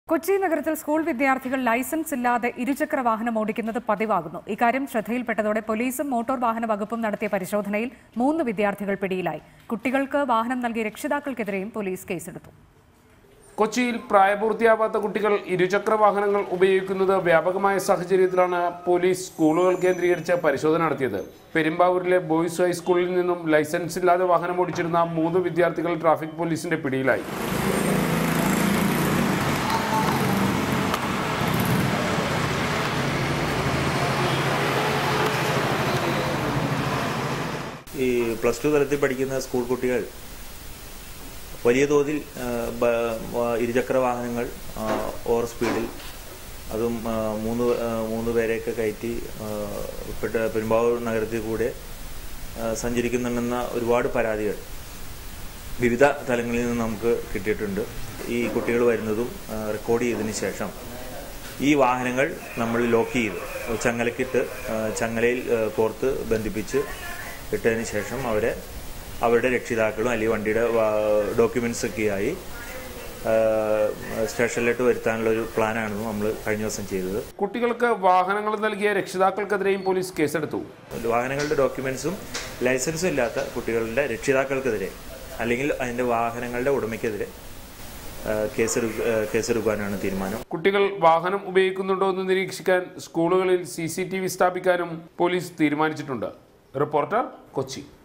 കൊച്ചി നഗരത്തിൽ സ്കൂൾ വിദ്യാർത്ഥികൾ ലൈസൻസ് ഇല്ലാതെ ഇരുചക്ര വാഹനം ഓടിക്കുന്നത് പതിവാകുന്നു ഇക്കാര്യം ശ്രദ്ധയിൽപ്പെട്ടതോടെ പോലീസും മോട്ടോർ വാഹന വകുപ്പും നടത്തിയ പരിശോധനയിൽ മൂന്ന് വിദ്യാർത്ഥികൾ പിടിയിലായി കുട്ടികൾക്ക് വാഹനം നൽകിയ രക്ഷിതാക്കൾക്കെതിരെയും പോലീസ് കേസെടുത്തു കൊച്ചിയിൽ പ്രായപൂർത്തിയാവാത്ത കുട്ടികൾ ഇരുചക്ര വാഹനങ്ങൾ ഉപയോഗിക്കുന്നത് വ്യാപകമായ സാഹചര്യത്തിലാണ് പോലീസ് സ്കൂളുകൾ കേന്ദ്രീകരിച്ച് പരിശോധന നടത്തിയത് പെരുമ്പാവൂരിലെ ബോയ്സ് ഹൈസ്കൂളിൽ നിന്നും ലൈസൻസ് ഇല്ലാതെ വാഹനം ഓടിച്ചിരുന്ന മൂന്ന് വിദ്യാർത്ഥികൾ ട്രാഫിക് പോലീസിന്റെ പിടിയിലായി ഈ പ്ലസ് ടു തലത്തിൽ പഠിക്കുന്ന സ്കൂൾ കുട്ടികൾ വലിയ തോതിൽ ആ, ബ- വ- ഇരുചക്ര വാഹനങ്ങൾ ആ, ഓവർ സ്പീഡിൽ അതും ആ, മൂന്ന് ആ, മൂന്ന് പേരെയൊക്കെ കയറ്റി ആ, പെട്ട- പെരുമ്പാവൂർ നഗരത്തിൽ കൂടെ ആ, സഞ്ചരിക്കുന്നുണ്ടെന്ന ഒരുപാട് പരാതികൾ വിവിധ തലങ്ങളിൽ നിന്ന് നമുക്ക് കിട്ടിയിട്ടുണ്ട് ഈ കുട്ടികൾ വരുന്നതും ആ, റെക്കോർഡ് ചെയ്തതിന് ശേഷം ഈ വാഹനങ്ങൾ നമ്മൾ ലോക്ക് ചെയ്തു ചങ്ങലക്കിട്ട് ആ, ചങ്ങലയിൽ ആ, കോർത്ത് ബന്ധിപ്പിച്ച് ഇട്ടതിന് ശേഷം അവരെ അവരുടെ രക്ഷിതാക്കളും അല്ലെങ്കിൽ വണ്ടിയുടെ ഡോക്യുമെന്റ്സ് ഒക്കെയായി ആ, സ്റ്റേഷനിലോട്ട് വരുത്താനുള്ള ഒരു പ്ലാനാണ് നമ്മൾ കഴിഞ്ഞ ദിവസം ചെയ്തത് കുട്ടികൾക്ക് വാഹനങ്ങൾ നൽകിയ രക്ഷിതാക്കൾക്കെതിരെയും പോലീസ് കേസെടുത്തു വാഹനങ്ങളുടെ ഡോക്യുമെന്റ്സും ലൈസൻസും ഇല്ലാത്ത കുട്ടികളുടെ രക്ഷിതാക്കൾക്കെതിരെ അല്ലെങ്കിൽ അതിന്റെ വാഹനങ്ങളുടെ ഉടമയ്ക്കെതിരെ ആ, കേസെടു ആ, കേസെടുക്കാനാണ് തീരുമാനം കുട്ടികൾ വാഹനം ഉപയോഗിക്കുന്നുണ്ടോ എന്ന് നിരീക്ഷിക്കാൻ സ്കൂളുകളിൽ സി സ്ഥാപിക്കാനും പോലീസ് തീരുമാനിച്ചിട്ടുണ്ട് റിപ്പോർട്ടർ കൊച്ചി